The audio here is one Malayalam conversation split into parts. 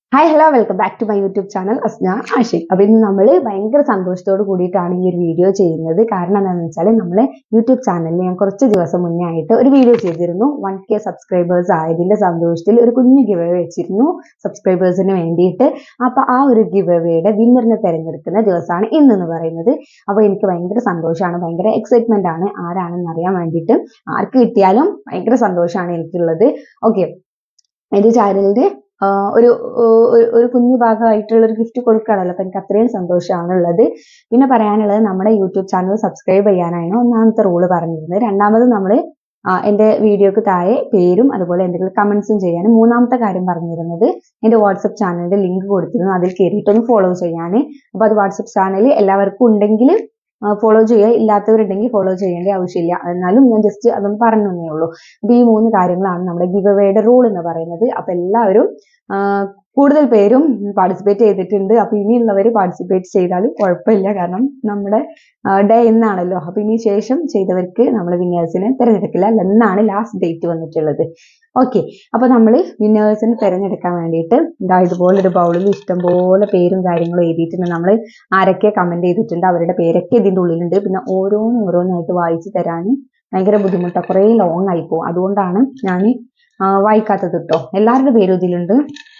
hi hello welcome back to my YouTube channel Asna Ashiq അപ്പൊ ഇന്ന് നമ്മൾ ഭയങ്കര സന്തോഷത്തോട് കൂടിയിട്ടാണ് ഈ ഒരു വീഡിയോ ചെയ്യുന്നത് കാരണം എന്താണെന്ന് വെച്ചാൽ നമ്മളെ യൂട്യൂബ് ചാനലിൽ ഞാൻ കുറച്ച് ദിവസം മുന്നേ ആയിട്ട് ഒരു വീഡിയോ ചെയ്തിരുന്നു വൺ കെ സബ്സ്ക്രൈബേഴ്സ് ആയതിന്റെ സന്തോഷത്തിൽ ഒരു കുഞ്ഞു ഗിവ് അവേ വെച്ചിരുന്നു സബ്സ്ക്രൈബേഴ്സിന് വേണ്ടിയിട്ട് അപ്പൊ ആ ഒരു ഗിവ് അവയുടെ വിന്നറിനെ തിരഞ്ഞെടുക്കുന്ന ദിവസമാണ് ഇന്ന് എന്ന് പറയുന്നത് അപ്പൊ എനിക്ക് ഭയങ്കര സന്തോഷമാണ് ഭയങ്കര എക്സൈറ്റ്മെന്റ് ആണ് ആരാണെന്ന് അറിയാൻ വേണ്ടിയിട്ട് ആർക്ക് കിട്ടിയാലും ഭയങ്കര സന്തോഷമാണ് എനിക്കുള്ളത് ഓക്കെ ഇത് ചാനലിന്റെ ആഹ് ഒരു ഏർ ഒരു ഒരു കുഞ്ഞു ഭാഗമായിട്ടുള്ള ഒരു ഗിഫ്റ്റ് കൊടുക്കുകയാണല്ലോ അപ്പൊ എനിക്ക് അത്രയും സന്തോഷമാണ് ഉള്ളത് പിന്നെ പറയാനുള്ളത് നമ്മുടെ യൂട്യൂബ് ചാനൽ സബ്സ്ക്രൈബ് ചെയ്യാനാണ് ഒന്നാമത്തെ റൂള് പറഞ്ഞിരുന്നത് രണ്ടാമത് നമ്മൾ എൻ്റെ വീഡിയോക്ക് താഴെ പേരും അതുപോലെ എന്തെങ്കിലും കമന്റ്സും ചെയ്യാനും മൂന്നാമത്തെ കാര്യം പറഞ്ഞിരുന്നത് എൻ്റെ വാട്സപ്പ് ചാനലിന്റെ ലിങ്ക് കൊടുത്തിരുന്നു അതിൽ കയറിയിട്ടൊന്ന് ഫോളോ ചെയ്യാൻ അപ്പൊ അത് വാട്സപ്പ് ചാനൽ എല്ലാവർക്കും ഉണ്ടെങ്കിൽ ഫോളോ ചെയ്യുക ഇല്ലാത്തവരുണ്ടെങ്കിൽ ഫോളോ ചെയ്യേണ്ട ആവശ്യമില്ല എന്നാലും ഞാൻ ജസ്റ്റ് അതൊന്ന് പറഞ്ഞു തന്നേ ഉള്ളൂ അപ്പൊ ഈ മൂന്ന് കാര്യങ്ങളാണ് നമ്മുടെ ഗിവ് അവയുടെ റൂൾ എന്ന് പറയുന്നത് അപ്പൊ എല്ലാവരും ആ, കൂടുതൽ പേരും പാർട്ടിസിപ്പേറ്റ് ചെയ്തിട്ടുണ്ട് അപ്പൊ ഇനിയുള്ളവർ പാർട്ടിസിപ്പേറ്റ് ചെയ്താലും കുഴപ്പമില്ല കാരണം നമ്മുടെ ഡേ ഇന്നാണല്ലോ അപ്പൊ ഇനി ശേഷം ചെയ്തവർക്ക് നമ്മൾ വിന്നേഴ്സിനെ തിരഞ്ഞെടുക്കില്ല അല്ല എന്നാണ് ലാസ്റ്റ് ഡേറ്റ് വന്നിട്ടുള്ളത് ഓക്കെ അപ്പൊ നമ്മൾ വിന്നേഴ്സിനെ തിരഞ്ഞെടുക്കാൻ വേണ്ടിയിട്ട് ഇതാ ഇതുപോലെ ഒരു ബൗളിൽ ഇഷ്ടംപോലെ പേരും കാര്യങ്ങളും എഴുതിയിട്ടുണ്ട് നമ്മൾ ആരൊക്കെ കമന്റ് ചെയ്തിട്ടുണ്ട് അവരുടെ പേരൊക്കെ ഇതിന്റെ ഉള്ളിലുണ്ട് പിന്നെ ഓരോന്ന് ഓരോന്നായിട്ട് വായിച്ചു തരാൻ ഭയങ്കര ബുദ്ധിമുട്ടാണ് കുറേ ലോങ് ആയി പോകും അതുകൊണ്ടാണ് ഞാൻ വായിക്കാത്തത് കേട്ടോ എല്ലാവരുടെ പേരും ഇതിലുണ്ട്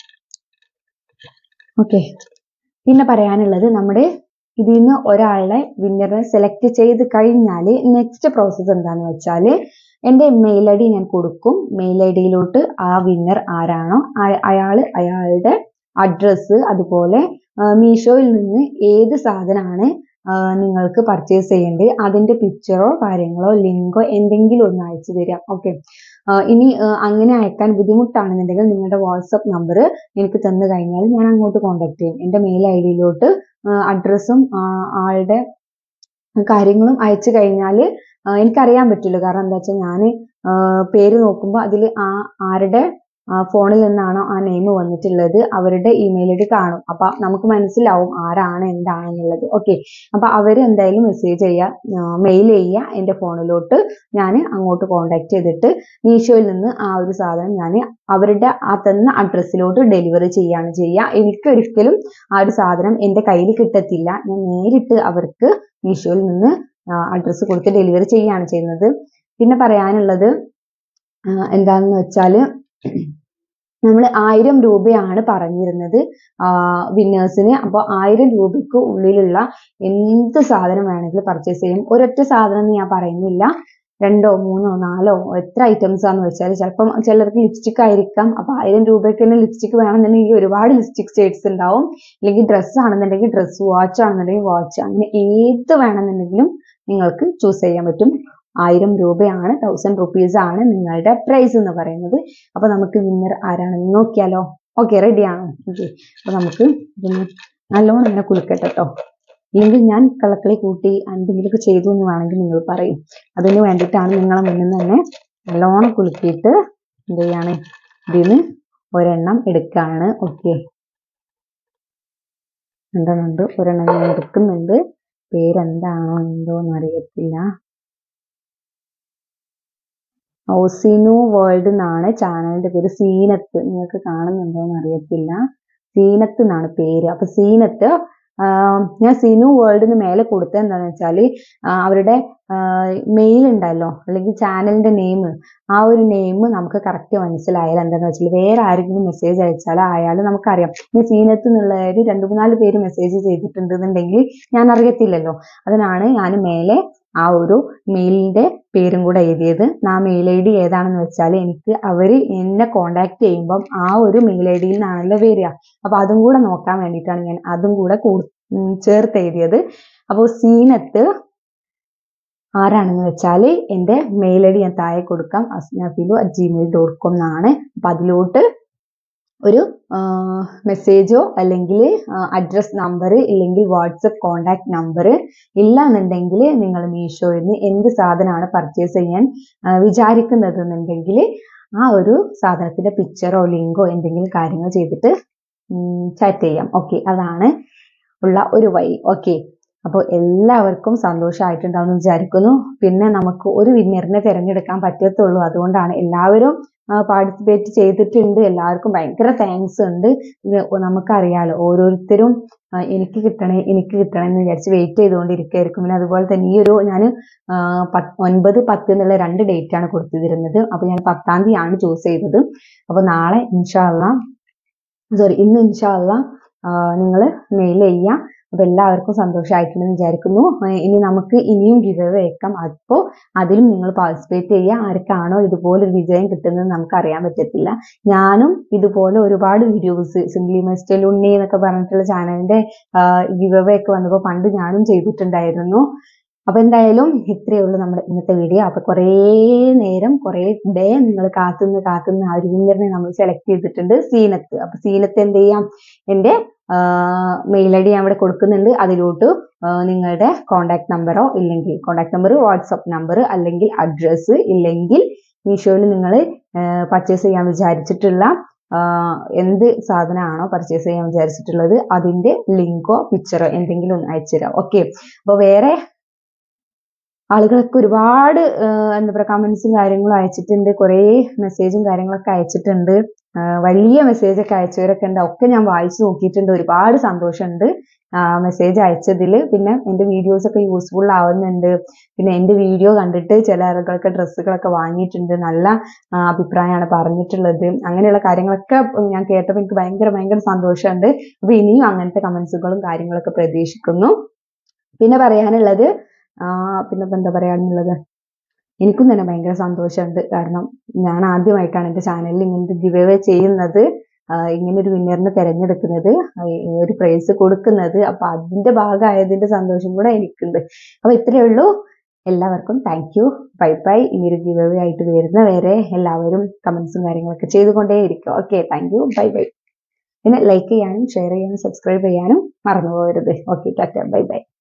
ഓക്കെ പിന്നെ പറയാനുള്ളത് നമ്മുടെ ഇതിൽ നിന്ന് ഒരാളെ വിന്നറെ സെലക്ട് ചെയ്ത് കഴിഞ്ഞാൽ നെക്സ്റ്റ് പ്രോസസ്സ് എന്താന്ന് വെച്ചാൽ എൻ്റെ മെയിൽ ഐ ഡി ഞാൻ കൊടുക്കും മെയിൽ ഐ ഡിയിലോട്ട് ആ വിന്നർ ആരാണോ അയാൾ അയാളുടെ അഡ്രസ്സ് അതുപോലെ മീഷോയിൽ നിന്ന് ഏത് സാധനമാണ് നിങ്ങൾക്ക് പർച്ചേസ് ചെയ്യേണ്ടത് അതിന്റെ പിക്ചറോ കാര്യങ്ങളോ ലിങ്കോ എന്തെങ്കിലും ഒന്ന് അയച്ചു തരാം ഓക്കെ ഇനി ആ, അങ്ങനെ അയക്കാൻ ബുദ്ധിമുട്ടാണെന്നുണ്ടെങ്കിൽ നിങ്ങളുടെ വാട്സപ്പ് നമ്പർ എനിക്ക് തന്നു കഴിഞ്ഞാൽ ഞാൻ അങ്ങോട്ട് കോൺടാക്ട് ചെയ്യും എൻ്റെ മെയിൽ ഐ ഡിയിലോട്ട് അഡ്രസ്സും ആളുടെ കാര്യങ്ങളും അയച്ചു കഴിഞ്ഞാൽ എനിക്കറിയാൻ പറ്റില്ല കാരണം എന്താ വെച്ചാൽ ഞാൻ പേര് നോക്കുമ്പോൾ അതിൽ ആ ആരുടെ ഫോണിൽ നിന്നാണോ ആ നെയിം വന്നിട്ടുള്ളത് അവരുടെ ഇമെയിൽ ഐ ഡി കാണും അപ്പൊ നമുക്ക് മനസ്സിലാവും ആരാണ് എന്താണെന്നുള്ളത് ഓക്കെ അപ്പൊ അവര് എന്തായാലും മെസ്സേജ് ചെയ്യുക മെയിൽ ചെയ്യുക എൻ്റെ ഫോണിലോട്ട് ഞാൻ അങ്ങോട്ട് കോണ്ടാക്ട് ചെയ്തിട്ട് മീഷോയിൽ നിന്ന് ആ ഒരു സാധനം ഞാൻ അവരുടെ ആ തന്ന അഡ്രസ്സിലോട്ട് ഡെലിവറി ചെയ്യാണ് ചെയ്യുക എനിക്കൊരിക്കലും ആ ഒരു സാധനം എൻ്റെ കയ്യിൽ കിട്ടത്തില്ല ഞാൻ നേരിട്ട് അവർക്ക് മീഷോയിൽ നിന്ന് അഡ്രസ്സ് കൊടുത്ത് ഡെലിവറി ചെയ്യാണ് ചെയ്യുന്നത് പിന്നെ പറയാനുള്ളത് ആ, എന്താണെന്ന് വെച്ചാല് നമ്മൾ ആയിരം രൂപയാണ് പറഞ്ഞിരുന്നത് വിന്നേഴ്സിന് അപ്പോൾ ആയിരം രൂപയ്ക്ക് ഉള്ളിലുള്ള എന്ത് സാധനം വേണമെങ്കിലും പർച്ചേസ് ചെയ്യും ഒരൊറ്റ സാധനം എന്ന് ഞാൻ പറയുന്നില്ല രണ്ടോ മൂന്നോ നാലോ എത്ര ഐറ്റംസ് ആണെന്ന് വെച്ചാൽ ചിലപ്പം ചിലർക്ക് ലിപ്സ്റ്റിക് ആയിരിക്കാം അപ്പൊ ആയിരം രൂപയ്ക്ക് തന്നെ ലിപ്സ്റ്റിക് വേണമെന്നുണ്ടെങ്കിൽ ഒരുപാട് ലിപ്സ്റ്റിക് ഷെയ്ഡ്സ് ഉണ്ടാവും അല്ലെങ്കിൽ ഡ്രസ്സ് ആണെന്നുണ്ടെങ്കിൽ ഡ്രസ്സ് വാച്ച് ആണെന്നുണ്ടെങ്കിൽ വാച്ച് അങ്ങനെ ഏത് വേണമെന്നുണ്ടെങ്കിലും നിങ്ങൾക്ക് ചൂസ് ചെയ്യാൻ പറ്റും ആയിരം രൂപയാണ് തൗസൻഡ് റുപ്പീസ് ആണ് നിങ്ങളുടെ പ്രൈസ് എന്ന് പറയുന്നത് അപ്പൊ നമുക്ക് വിന്നർ ആരാണെന്ന് നോക്കിയാലോ ഓക്കെ റെഡി ആണോ ഓക്കെ അപ്പൊ നമുക്ക് ഇതൊന്ന് നല്ലോണം ഇങ്ങനെ കുളിക്കട്ടെ കേട്ടോ ഇല്ലെങ്കിൽ ഞാൻ കളക്കളി കൂട്ടി എന്തെങ്കിലുമൊക്കെ ചെയ്തു എന്ന് വേണമെങ്കിൽ നിങ്ങൾ പറയും അതിന് വേണ്ടിയിട്ടാണ് നിങ്ങളെ മുന്നിൽ നിന്ന് തന്നെ നല്ലോണം കുലുക്കിയിട്ട് എന്ത് ചെയ്യാണ് ഇതിന് ഒരെണ്ണം എടുക്കാണ് ഓക്കെ എന്താണ് ഒരെണ്ണം ഞാൻ എടുക്കുന്നുണ്ട് പേരെന്താണോ എന്തോന്ന് അറിയത്തില്ല ഓസിനു വേൾഡ് എന്നാണ് ചാനലിന്റെ പേര് സീനത്ത് നിങ്ങൾക്ക് കാണുന്നുണ്ടോ എന്ന് അറിയത്തില്ല സീനത്ത് എന്നാണ് പേര് അപ്പൊ സീനത്ത് ആഹ് ഞാൻ സിനു വേൾഡിന് മേലെ കൊടുത്തത് എന്താണെന്ന് വെച്ചാല് ആഹ് അവരുടെ മെയിൽ ഉണ്ടല്ലോ അല്ലെങ്കിൽ ചാനലിന്റെ നെയിം ആ ഒരു നെയിം നമുക്ക് കറക്റ്റ് മനസ്സിലായാൽ എന്താണെന്ന് വെച്ചാൽ വേറെ ആരെങ്കിലും മെസ്സേജ് അയച്ചാൽ അയാൾ നമുക്കറിയാം ഈ സീനത്ത് എന്നുള്ളവര് രണ്ടു മൂന്നാല് പേര് മെസ്സേജ് ചെയ്തിട്ടുണ്ടെന്നുണ്ടെങ്കിൽ ഞാൻ അറിയത്തില്ലല്ലോ അതിനാണ് ഞാൻ മേലെ ആ ഒരു മെയിലിന്റെ പേരും കൂടെ എഴുതിയത് ആ മെയിൽ ഐ ഡി ഏതാണെന്ന് വെച്ചാൽ എനിക്ക് അവര് എന്നെ കോണ്ടാക്ട് ചെയ്യുമ്പം ആ ഒരു മെയിൽ ഐ ഡിയിൽ നിന്നാണല്ലോ വരിക അപ്പൊ അതും കൂടെ നോക്കാൻ വേണ്ടിയിട്ടാണ് ഞാൻ അതും കൂടെ കൂടു ഉം ചേർത്ത് എഴുതിയത് അപ്പോൾ സീനത്ത് ആരാണെന്ന് വെച്ചാൽ എൻ്റെ മെയിൽ ഐ ഡി ഞാൻ താഴെ കൊടുക്കാം അസ്നാഫിലു അറ്റ് ജിമെയിൽ ഡോട്ട് കോം എന്നാണ് അപ്പൊ അതിലോട്ട് ഒരു മെസ്സേജോ അല്ലെങ്കിൽ അഡ്രസ് നമ്പർ ഇല്ലെങ്കിൽ വാട്സപ്പ് കോണ്ടാക്ട് നമ്പർ ഇല്ല എന്നുണ്ടെങ്കിൽ നിങ്ങൾ മീഷോയിൽ നിന്ന് എന്ത് സാധനമാണ് പർച്ചേസ് ചെയ്യാൻ ആ, വിചാരിക്കുന്നത് എന്നുണ്ടെങ്കിൽ ആ ഒരു സാധനത്തിന്റെ പിക്ചറോ ലിങ്കോ എന്തെങ്കിലും കാര്യങ്ങൾ ചെയ്തിട്ട് ചാറ്റ് ചെയ്യാം ഓക്കെ അതാണ് ഉള്ള ഒരു വഴി ഓക്കെ അപ്പോൾ എല്ലാവർക്കും സന്തോഷമായിട്ടുണ്ടാവും എന്ന് വിചാരിക്കുന്നു പിന്നെ നമുക്ക് ഒരു വിന്നറിനെ തിരഞ്ഞെടുക്കാൻ പറ്റത്തുള്ളൂ അതുകൊണ്ടാണ് എല്ലാവരും പാർട്ടിസിപ്പേറ്റ് ചെയ്തിട്ടുണ്ട് എല്ലാവർക്കും ഭയങ്കര താങ്ക്സ് ഉണ്ട് ഇത് നമുക്കറിയാലോ ഓരോരുത്തരും ആ, എനിക്ക് കിട്ടണേ എനിക്ക് കിട്ടണേ എന്ന് വിചാരിച്ച് വെയിറ്റ് ചെയ്തുകൊണ്ടിരിക്കുകയായിരിക്കും പിന്നെ അതുപോലെ തന്നെ ഈ ഒരു ഞാൻ ഒൻപത് പത്ത് എന്നുള്ള രണ്ട് ഡേറ്റ് ആണ് കൊടുത്തിരുന്നത് അപ്പോൾ ഞാൻ പത്താം തീയതിയാണ് ചൂസ് ചെയ്തത് അപ്പോൾ നാളെ ഇൻഷാല്ല സോറി ഇന്ന് ഇൻഷാല്ല നിങ്ങൾ മെയിൽ ചെയ്യുക അപ്പോൾ എല്ലാവർക്കും സന്തോഷമായിട്ടുണ്ടെന്ന് വിചാരിക്കുന്നു ആ, ഇനി നമുക്ക് ഇനിയും ഗിവ് വെക്കാം അപ്പോൾ അതിലും നിങ്ങൾ പാർട്ടിസിപ്പേറ്റ് ചെയ്യുക ആർക്കാണോ ഇതുപോലെ ഒരു വിജയം കിട്ടുന്നത് നമുക്ക് അറിയാൻ പറ്റത്തില്ല ഞാനും ഇതുപോലെ ഒരുപാട് വീഡിയോസ് സിംഗ്ലി മെസ്റ്റൽ ഉണ്ണി എന്നൊക്കെ പറഞ്ഞിട്ടുള്ള ചാനലിന്റെ ഗിവ് ഒക്കെ വന്നപ്പോൾ പണ്ട് ഞാനും ചെയ്തിട്ടുണ്ടായിരുന്നു അപ്പൊ എന്തായാലും ഇത്രയേ ഉള്ളൂ നമ്മുടെ ഇന്നത്തെ വീഡിയോ അപ്പൊ കുറേ നേരം കുറേ ഡേ നിങ്ങൾ കാത്തുനിന്ന് കാത്തുനിന്ന് ആ ഒരു വിന്നറിനെ നമ്മൾ സെലക്ട് ചെയ്തിട്ടുണ്ട് സീനത്ത് അപ്പൊ സീനത്ത് എന്ത് ചെയ്യാം എൻ്റെ മെയിൽ ഐ ഡി ഞാൻ ഇവിടെ കൊടുക്കുന്നുണ്ട് അതിലോട്ട് ആ, നിങ്ങളുടെ കോണ്ടാക്ട് നമ്പറോ ഇല്ലെങ്കിൽ കോണ്ടാക്ട് നമ്പർ വാട്സപ്പ് നമ്പർ അല്ലെങ്കിൽ അഡ്രസ്സ് ഇല്ലെങ്കിൽ മീഷോയിൽ നിങ്ങൾ പർച്ചേസ് ചെയ്യാൻ വിചാരിച്ചിട്ടുള്ള ആ, എന്ത് സാധനമാണോ പർച്ചേസ് ചെയ്യാൻ വിചാരിച്ചിട്ടുള്ളത് അതിന്റെ ലിങ്കോ പിക്ചറോ എന്തെങ്കിലും ഒന്ന് അയച്ചു തരാം ഓക്കെ അപ്പോൾ വേറെ ആളുകളൊക്കെ ഒരുപാട് ആ, എന്താ പറയുക കമന്റ്സും കാര്യങ്ങളും അയച്ചിട്ടുണ്ട് കുറേ മെസ്സേജും കാര്യങ്ങളൊക്കെ അയച്ചിട്ടുണ്ട് ആ, വലിയ മെസ്സേജ് ഒക്കെ അയച്ചവരൊക്കെ ഉണ്ട് ഒക്കെ ഞാൻ വായിച്ചു നോക്കിയിട്ടുണ്ട് ഒരുപാട് സന്തോഷമുണ്ട് മെസ്സേജ് അയച്ചതിൽ പിന്നെ എൻ്റെ വീഡിയോസ് ഒക്കെ യൂസ്ഫുൾ ആവുന്നുണ്ട് പിന്നെ എൻ്റെ വീഡിയോ കണ്ടിട്ട് ചില ആളുകളൊക്കെ ഡ്രസ്സുകളൊക്കെ വാങ്ങിയിട്ടുണ്ട് നല്ല ആ, അഭിപ്രായമാണ് പറഞ്ഞിട്ടുള്ളത് അങ്ങനെയുള്ള കാര്യങ്ങളൊക്കെ ഞാൻ കേട്ടപ്പോൾ എനിക്ക് ഭയങ്കര ഭയങ്കര സന്തോഷമുണ്ട് അപ്പൊ ഇനിയും അങ്ങനത്തെ കമന്റ്സുകളും കാര്യങ്ങളൊക്കെ പ്രതീക്ഷിക്കുന്നു പിന്നെ പറയാനുള്ളത് ആ, പിന്നെ ഇപ്പൊ എന്താ പറയാനുള്ളത് എനിക്കും തന്നെ ഭയങ്കര സന്തോഷമുണ്ട് കാരണം ഞാൻ ആദ്യമായിട്ടാണ് എൻ്റെ ചാനലിൽ ഇങ്ങനത്തെ ഗിവ് അവേ ചെയ്യുന്നത് ആ, ഇങ്ങനെ ഒരു വിന്നറിനെ തിരഞ്ഞെടുക്കുന്നത് ആ, ഈ ഒരു പ്രൈസ് കൊടുക്കുന്നത് അപ്പൊ അതിന്റെ ഭാഗമായതിന്റെ സന്തോഷം കൂടെ എനിക്കുണ്ട് അപ്പൊ ഇത്രയേ ഉള്ളൂ എല്ലാവർക്കും താങ്ക് യു ബൈ ബൈ ഇനി ഒരു ഗിവ് അവേ ആയിട്ട് വരുന്ന വരെ എല്ലാവരും കമന്റ്സും കാര്യങ്ങളൊക്കെ ചെയ്തുകൊണ്ടേയിരിക്കും okay thank you bye bye പിന്നെ ലൈക്ക് ചെയ്യാനും ഷെയർ ചെയ്യാനും സബ്സ്ക്രൈബ് ചെയ്യാനും മറന്നു പോകരുത് ഓക്കെ ടാറ്റ ബൈ ബൈ